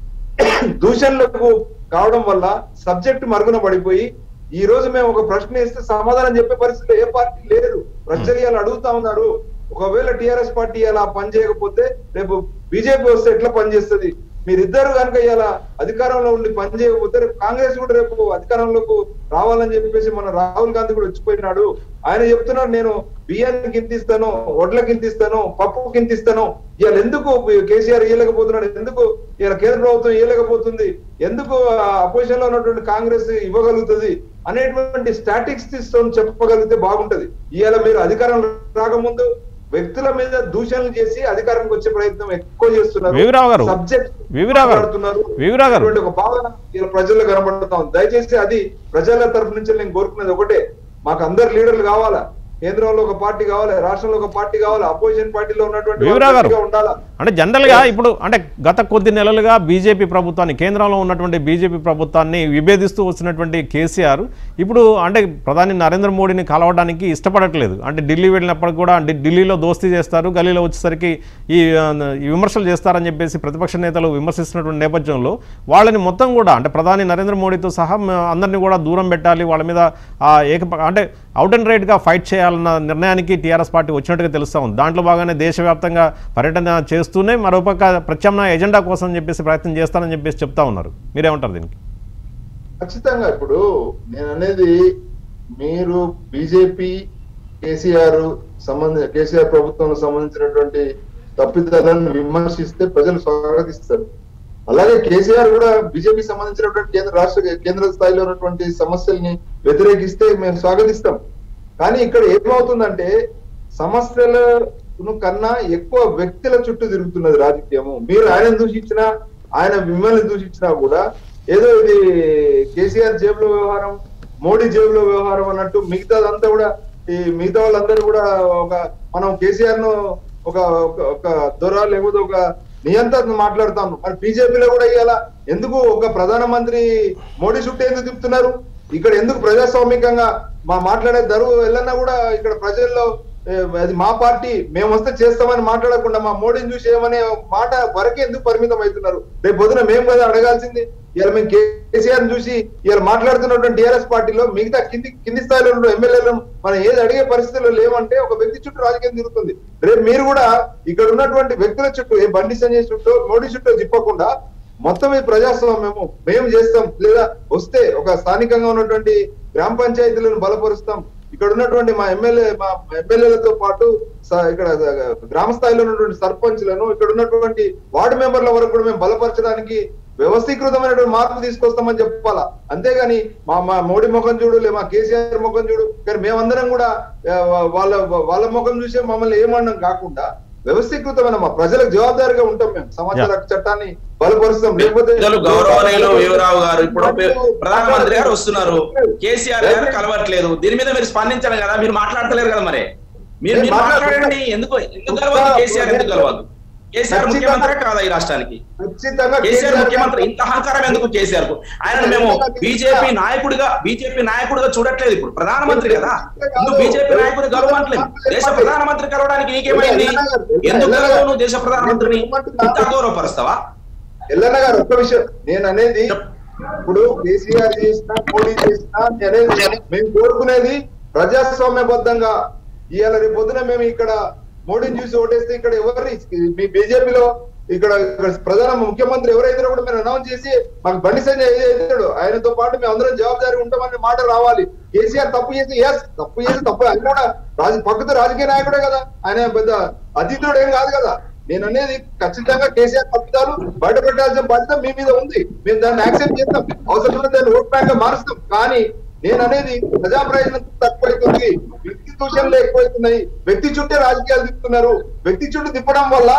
దూషణలకు కావడం వల్ల సబ్జెక్ట్ మరుగున పడిపోయి ఈ రోజు మేము ఒక ప్రశ్న వేస్తే సమాధానం చెప్పే పరిస్థితిలో ఏ పార్టీ లేదు ప్రజలు ఇలా అడుగుతా ఉన్నారు ఒకవేళ టిఆర్ఎస్ పార్టీ ఇలా పని చేయకపోతే రేపు బీజేపీ వస్తే ఎట్లా పనిచేస్తుంది మీరిద్దరు కనుక ఇలా అధికారంలో ఉండి పని చేయకపోతే రేపు కాంగ్రెస్ కూడా రేపు అధికారంలోకి రావాలని చెప్పేసి మన రాహుల్ గాంధీ కూడా వచ్చిపోయినాడు ఆయన చెప్తున్నాడు నేను బియ్యాన్ని గింతిస్తాను వడ్ల గింతిస్తాను పప్పు గింతిస్తాను ఇవాళ ఎందుకు కేసీఆర్ ఇవ్వలేకపోతున్నాడు ఎందుకు ఇలా కేంద్ర ప్రభుత్వం ఇవ్వలేకపోతుంది ఎందుకు అపోజిషన్ లో ఉన్నటువంటి కాంగ్రెస్ ఇవ్వగలుగుతుంది అనేటువంటి స్టాటిక్స్ తీసుకొని చెప్పగలిగితే బాగుంటది ఇవాళ మీరు అధికారం రాకముందు వ్యక్తుల మీద దూషణలు చేసి అధికారానికి వచ్చే ప్రయత్నం ఎక్కువ చేస్తున్నారు వివిరావు గారు, సబ్జెక్ట్ వివిరావు గారు, మాట్లాడుతున్నారు. వివిరావు గారు. ఇటువంటి ఒక భావన ఇలా ప్రజల్లో కనబడుతా ఉంది దయచేసి అది ప్రజల తరఫు నుంచి నేను కోరుకునేది ఒకటే మాకు అందరు లీడర్లు కావాలా కేంద్రంలో ఒక పార్టీ కావాలి రాష్ట్రంలో ఒక పార్టీ కావాలి అపోజిషన్ పార్టీలో ఉన్నటువంటి వాళ్ళు వివరా గారు. గట్టిగా ఉండాలా అంటే జనరల్గా ఇప్పుడు అంటే గత కొద్ది నెలలుగా బీజేపీ ప్రభుత్వాన్ని కేంద్రంలో ఉన్నటువంటి బీజేపీ ప్రభుత్వాన్ని విభేదిస్తూ వచ్చినటువంటి కేసీఆర్ ఇప్పుడు అంటే ప్రధాని నరేంద్ర మోడీని కలవడానికి ఇష్టపడట్లేదు అంటే ఢిల్లీ వెళ్ళినప్పుడు కూడా అంటే ఢిల్లీలో దోస్తీ చేస్తారు గల్లీలో వచ్చేసరికి ఈ ఆ, ఈ విమర్శలు చేస్తారని చెప్పేసి ప్రతిపక్ష నేతలు విమర్శిస్తున్నటువంటి నేపథ్యంలో వాళ్ళని మొత్తం కూడా అంటే ప్రధాని నరేంద్ర మోడీతో సహా మ- అందరినీ కూడా దూరం పెట్టాలి వాళ్ళ మీద ఆ, ఏకప అంటే అవుట్ అండ్ రైట్గా ఫైట్ చేయాలన్న నిర్ణయానికి టీఆర్ఎస్ పార్టీ వచ్చినట్టుగా తెలుస్తూ ఉంది దాంట్లో భాగంగానే దేశవ్యాప్తంగా పర్యటన చేస్తూనే మరోపక్క ప్రత్యామ్నాయ ఎజెండా కోసం చెప్పేసి ప్రయత్నం చేస్తానని చెప్పేసి చెప్తా ఉన్నారు మీరేమంటారు దీనికి ఖచ్చితంగా ఇప్పుడు నేను అనేది మీరు బీజేపీ కేసీఆర్ సంబంధ కేసీఆర్ ప్రభుత్వం సంబంధించినటువంటి తప్పిదాలను విమర్శిస్తే ప్రజలు స్వాగతిస్తారు అలాగే కేసీఆర్ కూడా బీజేపీ సంబంధించినటువంటి కేంద్ర రాష్ట్ర కేంద్ర స్థాయిలో ఉన్నటువంటి సమస్యల్ని వ్యతిరేకిస్తే మేము స్వాగతిస్తాం కానీ ఇక్కడ ఏమవుతుందంటే సమస్యలను కన్నా ఎక్కువ వ్యక్తుల చుట్టూ తిరుగుతున్నది రాజకీయము మీరు ఆయన దూషించినా ఆయన మిమ్మల్ని దూషించినా కూడా ఏదో ఇది కేసీఆర్ జేబులో వ్యవహారం మోడీ జేబులో వ్యవహారం అన్నట్టు మిగతాదంతా కూడా ఈ మిగతా వాళ్ళందరూ కూడా ఒక మనం కేసీఆర్ ను ఒక ఒక- ఒక దొర లేకపోతే ఒక నియంత్రణ మాట్లాడుతాం మరి బీజేపీలో కూడా ఇవాళ ఎందుకు ఒక ప్రధానమంత్రి మోడీ చుట్టూ ఎందుకు తిప్పుతున్నారు ఇక్కడ ఎందుకు ప్రజాస్వామికంగా మా మాట్లాడే ధరువు వెళ్ళన్నా కూడా ఇక్కడ ప్రజల్లో ఏ, అది మా పార్టీ మేము వస్తే చేస్తామని మాట్లాడకుండా మా మోడీని చూసి ఏమనే మాట వరకే ఎందుకు పరిమితం అవుతున్నారు రేపు పొద్దున మేము కదా అడగాల్సింది ఇలా మేము కేసీఆర్ చూసి ఇలా మాట్లాడుతున్నటువంటి టీఆర్ఎస్ పార్టీలో మిగతా కింది కింది స్థాయిలో ఉన్న ఎమ్మెల్యేలను మనం ఏది అడిగే పరిస్థితుల్లో లేవంటే ఒక వ్యక్తి చుట్టూ రాజకీయం తిరుగుతుంది రేపు మీరు కూడా ఇక్కడ ఉన్నటువంటి వ్యక్తుల చుట్టూ ఏ బండి సంజయ్ చుట్టూ మోడీ చుట్టూ తిప్పకుండా మొత్తం ఈ ప్రజాస్వామ్యము మేము చేస్తాం లేదా వస్తే ఒక స్థానికంగా ఉన్నటువంటి గ్రామ పంచాయతీలను బలపరుస్తాం ఇక్కడ ఉన్నటువంటి మా ఎమ్మెల్యే మా ఎమ్మెల్యేలతో పాటు స- ఇక్కడ గ్రామ స్థాయిలో ఉన్నటువంటి సర్పంచ్లను ఇక్కడ ఉన్నటువంటి వార్డు మెంబర్ల వరకు కూడా మేము బలపరచడానికి వ్యవస్థీకృతమైనటువంటి మార్పు తీసుకొస్తామని చెప్పాలా అంతేగాని మా మా మోడీ ముఖం చూడు లే మా కేసీఆర్ ముఖం చూడు కానీ మేమందరం కూడా ఆ, వాళ్ళ వాళ్ళ ముఖం చూసే మమ్మల్ని ఏమన్నాం కాకుండా వ్యవస్థీకృతమైన మా ప్రజలకు జవాబుదారిగా ఉంటాం మేము సమాచార హక్కు చట్టాన్ని బలపరుస్తాం లేకపోతే పెద్దలు గౌరవనీయులు వీరరావు గారు ఇప్పుడు ప్రధానమంత్రి గారు వస్తున్నారు కేసీఆర్ గారు కలవట్లేదు దీని మీద మీరు స్పందించాలి కదా మీరు మాట్లాడతలేరు కదా మరి మీరు మీరు మాట్లాడండి ఎందుకు ఎందుకు కలవద్దు కేసీఆర్ ఎందుకు కలవద్దు కేసీఆర్ ముఖ్యమంత్రి కాదా ఈ రాష్ట్రానికి ఖచ్చితంగా కేసీఆర్ ముఖ్యమంత్రి ఇంత అహంకారం ఎందుకు కేసీఆర్ కు ఆయన మేము బీజేపీ నాయకుడిగా బీజేపీ నాయకుడిగా చూడట్లేదు ఇప్పుడు ప్రధానమంత్రి కదా నువ్వు బీజేపీ నాయకుడిని కలవట్లేదు దేశ ప్రధానమంత్రి కలవడానికి నీకేమైంది ఎందుకు కలవవు నువ్వు దేశ ప్రధానమంత్రిని ఇంత గౌరవపరుస్తావా ఎల్లన్న గారు ఒక్క విషయం నేను అనేది ఇప్పుడు కేసీఆర్ చేసిన మోడీ చేసిన నేను అనేది మేము కోరుకునేది ప్రజాస్వామ్యబద్ధంగా ఇవాళ రేపు పొద్దున మేము ఇక్కడ మోడీని చూసి ఓటేస్తే ఇక్కడ ఎవరిని మీ బీజేపీలో ఇక్కడ ఇక్కడ ప్రధాన ముఖ్యమంత్రి ఎవరైతే కూడా మీరు అనౌన్స్ చేసి మాకు బండి సంజయ్ అవుతాడు ఆయనతో పాటు మేము అందరం జవాబుదారీ ఉంటామనే మాట రావాలి కేసీఆర్ తప్పు చేసి ఎస్ తప్పు చేసి తప్పు ఆయన కూడా రాజ పక్కతో రాజకీయ నాయకుడే కదా ఆయన పెద్ద అతిథుడు ఏం కాదు కదా నేను అనేది ఖచ్చితంగా కేసీఆర్ తప్పిదాలు బయట పెట్టాల్సిన బాధ్యత మీ మీద ఉంది మేము దాన్ని యాక్సెప్ట్ చేస్తాం అవసరం దాన్ని ఓట్ బ్యాంక్ గా మారుస్తాం కానీ నేను అనేది ప్రజా ప్రయోజనం తక్కువైతుంది వ్యక్తి దూషణలు ఎక్కువైతున్నాయి వ్యక్తి చుట్టే రాజకీయాలు తిప్పుతున్నారు వ్యక్తి చుట్టూ తిప్పడం వల్ల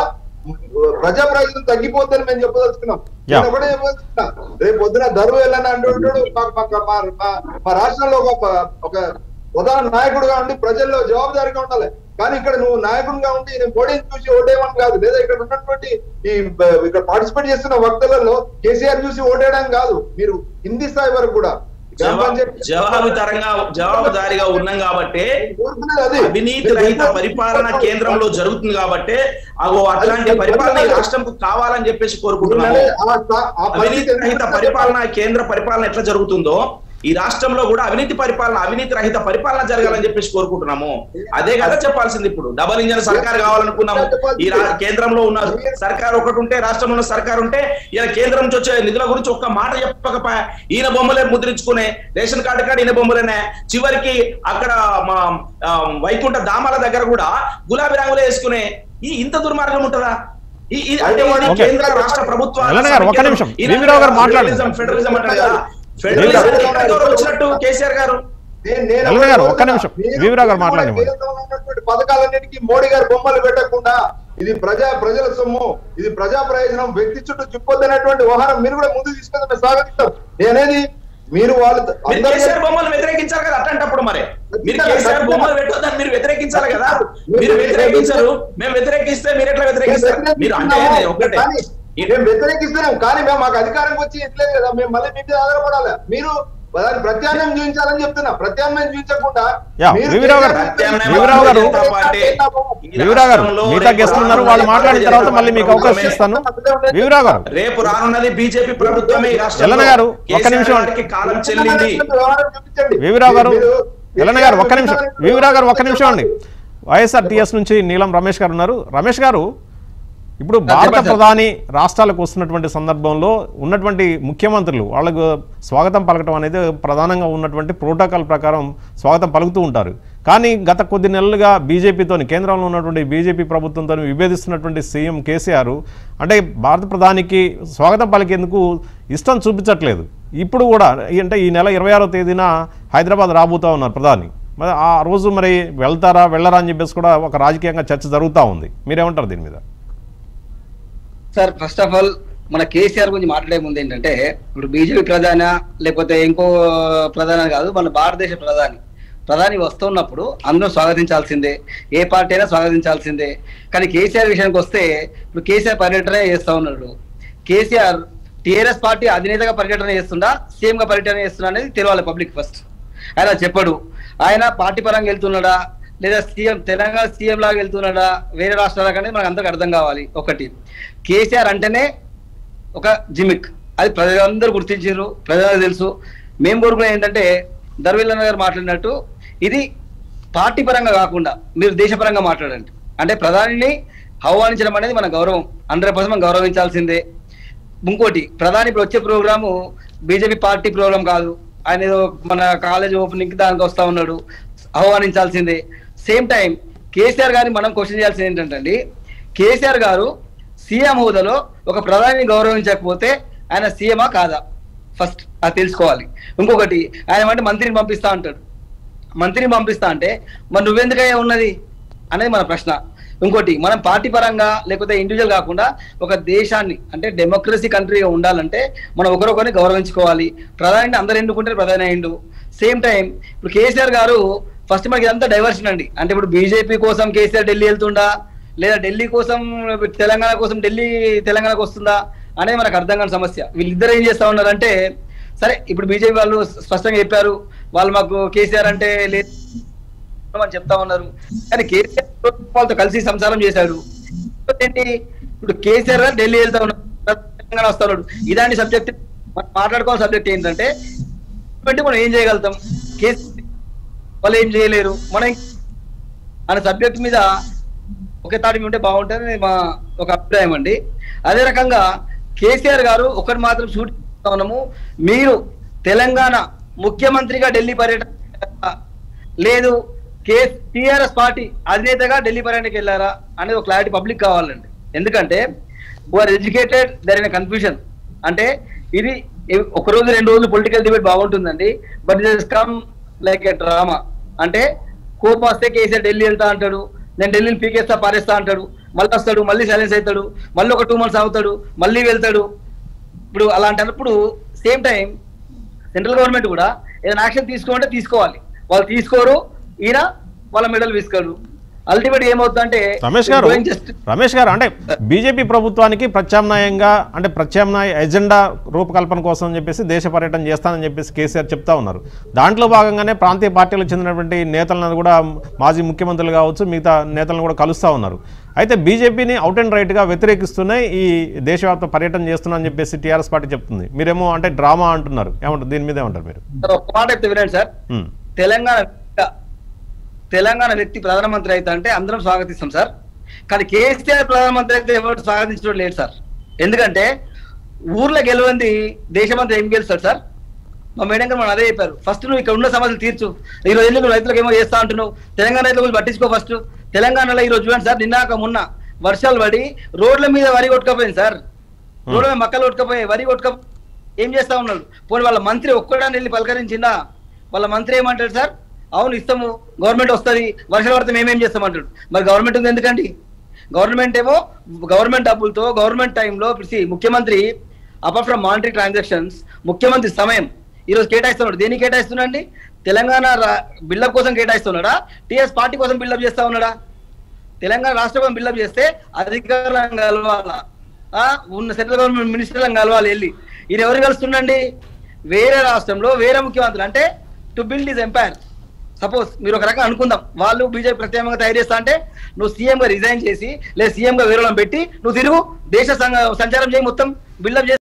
ప్రజా ప్రయోజనం తగ్గిపోతుందని మేము చెప్పదలుచుకున్నాం నేను ఒకటే చెప్పదలుచుకున్నా రేపు పొద్దున ధరువు వెళ్ళని అంటుంటాడు మాకు- మాకు- మా- మా- మా రాష్ట్రంలో ఒక ప- ఒక ప్రధాన నాయకుడుగా ఉండి ప్రజల్లో జవాబుదారీగా ఉండాలి కానీ ఇక్కడ నువ్వు నాయకుడిగా ఉండి నేను మోడీని చూసి ఓటేయమని కాదు లేదా ఇక్కడ ఉన్నటువంటి ఈ బ- ఇక్కడ పార్టిసిపేట్ చేస్తున్న వక్తలలో కేసీఆర్ చూసి ఓటేయడం కాదు మీరు హిందీ స్థాయి వరకు కూడా గ్రామ జవా- పంచాయతీ- జవాబుదారంగా జవాబుదారీగా ఉన్నాం కాబట్టి కోరుకునేది అది. అవినీతి రహిత పరిపాలన కేంద్రంలో జరుగుతుంది కాబట్టి అగో అట్లాంటి పరిపాలన ఈ రాష్ట్రంకు కావాలని చెప్పేసి కోరుకుంటున్నాము ఆ స్థా- ఆ అవినీతి పరిస్థితి రహిత పరిపాలన కేంద్ర పరిపాలన ఎట్లా జరుగుతుందో ఈ రాష్ట్రంలో కూడా అవినీతి పరిపాలన అవినీతి రహిత పరిపాలన జరగాలని చెప్పేసి కోరుకుంటున్నాము అదే కదా చెప్పాల్సింది ఇప్పుడు డబల్ ఇంజన్ సర్కార్ కావాలనుకున్నాము ఈ రా- కేంద్రంలో ఉన్న సర్కార్ ఒకటి ఉంటే రాష్ట్రంలో ఉన్న సర్కార్ ఉంటే ఇలా కేంద్రం నుంచి వచ్చే నిధుల గురించి ఒక్క మాట చెప్పకపోయా ఈయన బొమ్మలే ముద్రించుకునే రేషన్ కార్డు కాడ ఈయన బొమ్మలేనే చివరికి అక్కడ మా ఆ, వైకుంఠ ధామాల దగ్గర కూడా గులాబీ రంగులు వేసుకునే ఈ ఇంత దుర్మార్గం ఉంటుందా ఈ- ఈ- అంటే ఇది ఓకే. కేంద్ర రాష్ట్ర ప్రభుత్వాల ఎల్లన్న గారు, ఒక్క నిమిషం. బీవీరావు గారు మాట్లాడండి. ఫెడరలిజం ఫెడరలిజం అంటారు కదా ఫెడరలిజం ఎక్కడ ఎవరు వచ్చినట్టు కేసీఆర్ గారు నేను- నేను ఎల్లయ్య గారు, ఒక్క కోరుతున్నా, నిమిషం. మీరు వీవీరావు గారు మాట్లాడండి మరి. కేంద్రంలో ఉన్నటువంటి పథకాలన్నిటికీ మోడీ గారు బొమ్మలు పెట్టకుండా ఇది ప్రజా ప్రజల సొమ్ము ఇది ప్రజా ప్రయోజనం వ్యక్తి చుట్టూ చిప్పొద్దనేటువంటి వ్యవహారం మీరు కూడా ముందుకు తీసుకెళ్తే మేము స్వాగతిస్తాం నేనేది మీరు వాళ్ళు మీరు అందరినీ- కేసీఆర్ బొమ్మలు వ్యతిరేకించాలి కదా అట్లాంటప్పుడు మరి మీరు కేసీఆర్ బొమ్మలు పెట్టొద్దని మీరు వ్యతిరేకించాలి కదా మీరు వ్యతిరేకించరు మేము వ్యతిరేకిస్తే మీరు ఎట్లా వ్యతిరేకిస్తారు మీరు అంటే ఒకటే కానీ మేము వ్యతిరేకిస్తున్నాం కానీ మేము మాకు అధికారం వచ్చి ఇట్లేదు కదా మేము మళ్ళీ మీ మీద ఆధారపడాలి మీరు దాన్ని ప్రత్యామ్నాయం చూపించాలని చెప్తున్నా ప్రత్యామ్నాయం చూపించకుండా యా, మీరు వీవీరావు గారు, ప్రత్యామ్నాయం వీవీరావు గారు, జనతా పార్టీ ఈ వీవరావు గారు రాష్ట్రంలో మిగతా రేపు గెస్టులు ఉన్నారు వాళ్ళు రానున్నది మాట్లాడిన తర్వాత మళ్ళీ మీకు అవకాశం ప్రభుత్వమే. ఇస్తాను వీవరావు గారు రేపు రానున్నది బీజేపీ ప్రభుత్వమే ఈ రాష్ట్రంలో. ఎల్లన్న గారు, ఒక్క కేసీఆర్ నిమిషం. గారికి కాలం చెల్లింది వీవరావు గారు ఎల్లన్న గారు ఒక్క నిమిషం వీవరావు గారు ఒక్క నిమిషం అండి వైఎస్ఆర్ టీఎస్ నుంచి నీలం రమేష్ గారు ఉన్నారు రమేష్ గారు ఇప్పుడు భారత చెప్పండి సార్. ప్రధాని రాష్ట్రాలకు వస్తున్నటువంటి సందర్భంలో ఉన్నటువంటి ముఖ్యమంత్రులు వాళ్ళకు స్వాగతం పలకటం అనేది ప్రధానంగా ఉన్నటువంటి ప్రోటోకాల్ ప్రకారం స్వాగతం పలుకుతూ ఉంటారు కానీ గత కొద్ది నెలలుగా బీజేపీతోని కేంద్రంలో ఉన్నటువంటి బీజేపీ ప్రభుత్వంతో విభేదిస్తున్నటువంటి సీఎం కేసీఆర్ అంటే భారత ప్రధానికి స్వాగతం పలికేందుకు ఇష్టం చూపించట్లేదు ఇప్పుడు కూడా అంటే ఈ నెల ఇరవై ఆరో తేదీన హైదరాబాద్ రాబోతా ఉన్నారు ప్రధాని మరి ఆ రోజు మరి వెళ్తారా వెళ్ళరా అని చెప్పేసి కూడా ఒక రాజకీయంగా చర్చ జరుగుతూ ఉంది మీరేమంటారు దీని మీద సార్ ఫస్ట్ ఆఫ్ ఆల్ మన కేసీఆర్ గురించి మాట్లాడే ముందు ఏంటంటే ఇప్పుడు బీజేపీ ప్రధాన లేకపోతే ఇంకో ప్రధాని కాదు మన భారతదేశ ప్రధాని ప్రధాని వస్తున్నప్పుడు అందరూ స్వాగతించాల్సిందే ఏ పార్టీ అయినా స్వాగతించాల్సిందే కానీ కేసీఆర్ విషయానికి వస్తే ఇప్పుడు కేసీఆర్ పర్యటన చేస్తా ఉన్నాడు కేసీఆర్ టీఆర్ఎస్ పార్టీ అధినేతగా పర్యటన చేస్తుందా సీఎం గా పర్యటన చేస్తున్నా అనేది తెలియాలి పబ్లిక్ ఫస్ట్ ఆయన చెప్పడు ఆయన పార్టీ పరంగా వెళ్తున్నాడా లేదా సీఎం తెలంగాణ సీఎం లాగా వెళ్తున్నాడా వేరే రాష్ట్రాలకు అనేది మనకు అందరికి అర్థం కావాలి ఒకటి కేసీఆర్ అంటేనే ఒక జిమిక్ అది ప్రజలందరూ గుర్తించారు ప్రజలకు తెలుసు మేము కోరుకునే ఏంటంటే ధర్వీలన్న గారు మాట్లాడినట్టు ఇది పార్టీ పరంగా కాకుండా మీరు దేశపరంగా మాట్లాడండి అంటే ప్రధానిని ఆహ్వానించడం అనేది మన గౌరవం హండ్రెడ్ పర్సెంట్ మనం గౌరవించాల్సిందే ఇంకోటి ప్రధాని ఇప్పుడు వచ్చే ప్రోగ్రాము బీజేపీ పార్టీ ప్రోగ్రామ్ కాదు ఆయన ఏదో మన కాలేజ్ ఓపెనింగ్ దానికి వస్తా ఉన్నాడు ఆహ్వానించాల్సిందే సేమ్ టైం కేసీఆర్ గారిని మనం క్వశ్చన్ చేయాల్సింది ఏంటంటే అండి కేసీఆర్ గారు సీఎం హోదాలో ఒక ప్రధానిని గౌరవించకపోతే ఆయన సీఎమా కాదా ఫస్ట్ అది తెలుసుకోవాలి ఇంకొకటి ఆయన అంటే మంత్రిని పంపిస్తా అంటాడు మంత్రిని పంపిస్తా అంటే మరి నువ్వెందుకయ్యా ఉన్నది అనేది మన ప్రశ్న ఇంకోటి మనం పార్టీ పరంగా లేకపోతే ఇండివిజువల్ కాకుండా ఒక దేశాన్ని అంటే డెమోక్రసీ కంట్రీగా ఉండాలంటే మనం ఒకరొకరిని గౌరవించుకోవాలి ప్రధాని అందరు ఎన్నుకుంటే ప్రధాని అయిండు సేమ్ టైం ఇప్పుడు కేసీఆర్ గారు ఫస్ట్ మనకి ఇదంతా డైవర్షన్ అండి అంటే ఇప్పుడు బీజేపీ కోసం కేసీఆర్ ఢిల్లీ వెళ్తుండా లేదా ఢిల్లీ కోసం తెలంగాణ కోసం ఢిల్లీ తెలంగాణకు వస్తుందా అనేది మనకు అర్థం కాని సమస్య వీళ్ళిద్దరు ఏం చేస్తా ఉన్నారంటే సరే ఇప్పుడు బీజేపీ వాళ్ళు స్పష్టంగా చెప్పారు వాళ్ళు మాకు కేసీఆర్ అంటే లేదు అని చెప్తా ఉన్నారు కానీ కేసీఆర్ వాళ్ళతో కలిసి సంసారం చేశాడు ఏంటి ఇప్పుడు కేసీఆర్ గారు ఢిల్లీ వెళ్తా ఉన్నాడు తెలంగాణ వస్తా ఉన్నాడు ఇలాంటి సబ్జెక్ట్ మనం మాట్లాడుకోవాల్సిన సబ్జెక్ట్ ఏంటంటే ఇటువంటి మనం ఏం చేయగలుగుతాం కేసీ వాళ్ళు ఏం చేయలేరు మనం అనే సబ్జెక్ట్ మీద ఒకే తాటి మీద ఉంటే బాగుంటుంది మా ఒక అభిప్రాయం అండి అదే రకంగా కేసీఆర్ గారు ఒకటి మాత్రం సూటి చేస్తా ఉన్నాము మీరు తెలంగాణ ముఖ్యమంత్రిగా ఢిల్లీ పర్యటన లేదు కే టిఆర్ఎస్ పార్టీ అధినేతగా ఢిల్లీ పర్యటనకి వెళ్ళారా అనేది ఒక క్లారిటీ పబ్లిక్ కావాలండి ఎందుకంటే are educated they're in confusion అంటే ఇది ఇ- ఒక రోజు రెండు రోజులు పొలిటికల్ డిబేట్ బాగుంటుందండి but it come like a drama అంటే కోపం వస్తే కేసీఆర్ ఢిల్లీ వెళ్తా అంటాడు నేను ఢిల్లీని పీకేస్తా పారేస్తా అంటాడు మళ్ళీ వస్తాడు మళ్ళీ సైలెన్స్ అవుతాడు మళ్ళీ ఒక టూ మంత్స్ అవుతాడు మళ్ళీ వెళ్తాడు ఇప్పుడు అలాంటప్పుడు సేమ్ టైం సెంట్రల్ గవర్నమెంట్ కూడా ఏదైనా యాక్షన్ తీసుకోమంటే తీసుకోవాలి వాళ్ళు తీసుకోరు ఈయన వాళ్ళ మెడల్ తీసుకోరు అల్టిమేట్ ఏమవుతుందంటే రమేష్ గారు జస్ట్ రమేష్ గారు అంటే బీజేపీ ప్రభుత్వానికి ప్రత్యామ్నాయంగా అంటే ప్రత్యామ్నాయ ఎజెండా రూపకల్పన కోసం అని చెప్పేసి దేశ పర్యటన చేస్తానని చెప్పేసి కేసీఆర్ చెప్తా ఉన్నారు దాంట్లో భాగంగానే ప్రాంతీయ పార్టీలకు చెందినటువంటి నేతలను కూడా మాజీ ముఖ్యమంత్రులు కావచ్చు మిగతా నేతలను కూడా కలుస్తూ ఉన్నారు అయితే బీజేపీని అవుట్ అండ్ రైట్గా వ్యతిరేకిస్తూనే ఈ దేశవ్యాప్త పర్యటన చేస్తున్నా అని చెప్పేసి టీఆర్ఎస్ పార్టీ చెప్తుంది మీరేమో అంటే డ్రామా అంటున్నారు ఏమంటారు దీని మీద ఏమంటారు మీరు ఒక మాట చెప్తే వినండి సార్ ఉమ్, తెలంగాణ తెలంగాణ వ్యక్తి ప్రధానమంత్రి అయితే అంటే అందరం స్వాగతిస్తాం సార్ కానీ కేసీఆర్ ప్రధానమంత్రి అయితే ఎవరు స్వాగతించడం లేదు సార్ ఎందుకంటే ఊర్లో గెలవంది దేశమంతా ఏం గెలుస్తాడు సార్ మా మేడం గారు మనం అదే చెప్పారు ఫస్ట్ నువ్వు ఇక్కడ ఉన్న సమస్యలు తీర్చు ఈ రోజు నువ్వు రైతులకు ఏమో చేస్తా అంటున్నావు తెలంగాణ రైతుల గురించి పట్టించుకో ఫస్ట్ తెలంగాణలో ఈ రోజు చూడండి సార్ నిన్నాక మొన్న వర్షాలు పడి రోడ్ల మీద వరి కొట్టుకపోయింది సార్ రోడ్ల మీద మక్కలు కొట్టుకపోయి వరి కొట్టుక ఏం చేస్తా ఉన్నాడు పోనీ వాళ్ళ మంత్రి ఒక్కడాన్ని వెళ్ళి పలకరించిందా వాళ్ళ మంత్రి ఏమంటాడు సార్ అవును ఇస్తాము గవర్నమెంట్ వస్తుంది వర్షాలు పడితే మేమేం చేస్తామంటాడు మరి గవర్నమెంట్ ఉంది ఎందుకండి గవర్నమెంట్ ఏమో గవర్నమెంట్ డబ్బులతో గవర్నమెంట్ టైంలో ముఖ్యమంత్రి అపార్ట్ ఫ్రమ్ మానిటరీ ట్రాన్సాక్షన్స్ ముఖ్యమంత్రి సమయం ఈ రోజు కేటాయిస్తున్నాడు దేనికి కేటాయిస్తున్నాడు తెలంగాణ బిల్డప్ కోసం కేటాయిస్తున్నాడా టీఎస్ పార్టీ కోసం బిల్డప్ చేస్తా ఉన్నాడా తెలంగాణ రాష్ట్ర కోసం బిల్డప్ చేస్తే అధికారులను కలవాలా ఆ, ఉన్న సెంట్రల్ గవర్నమెంట్ మినిస్టర్లను కలవాలి వెళ్ళి ఈయన ఎవరు కలుస్తుండండి వేరే రాష్ట్రంలో వేరే ముఖ్యమంత్రులు అంటే to build his empire suppose మీరు ఒక రకంగా అనుకుందాం వాళ్ళు బీజేపీ ప్రత్యేకంగా తయారు చేస్తా అంటే నువ్వు సీఎం గా రిజైన్ చేసి లేదా సీఎం గా వేరే వాళ్ళని పెట్టి నువ్వు తిరుగు దేశ సంగ- సంచారం చేయి మొత్తం బిల్డప్ చేసి